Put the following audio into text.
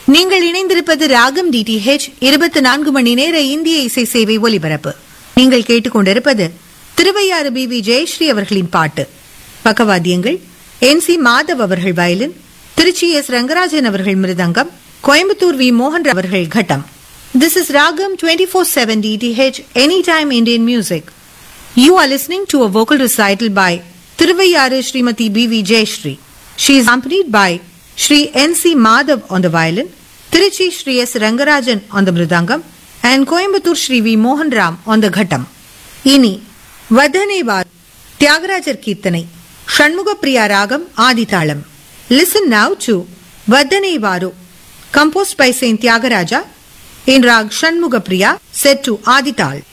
நீங்கள் இணைந்திருப்பது ராகம் டிடிஹெச் இருபத்தி நான்கு மணி நேர இந்திய இசை சேவை ஒலிபரப்பு நீங்கள் கேட்டுக்கொண்டிருப்பது திருவையாறு பி வி ஜெயஸ்ரீ அவர்களின் பாட்டு பக்கவாத்தியங்கள் என் சி மாதவ் அவர்கள் வயலின் திருச்சி எஸ் ரங்கராஜன் அவர்கள் மிருதங்கம் கோயம்புத்தூர் வி மோகன் அவர்கள் கட்டம் this is Raagam twenty four seven DTH any time Indian music You are listening to a vocal recital by Thiruvayaru Srimati B.V. Jayashree. She is accompanied by Sri N.C. Madhav on the violin, Tiruchi Sri S. Rangarajan on the mridangam, and Coimbatore Sri V. Mohan Ram on the ghatam. இனி வதனேவார் தியாகராஜர் கீர்த்தனை Shanmukhapriya ராகம் ஆதிதாளம் listen now to Vadanevaru composed by Saint Tyagaraja in rag Shanmukhapriya set to ஆதிதாள்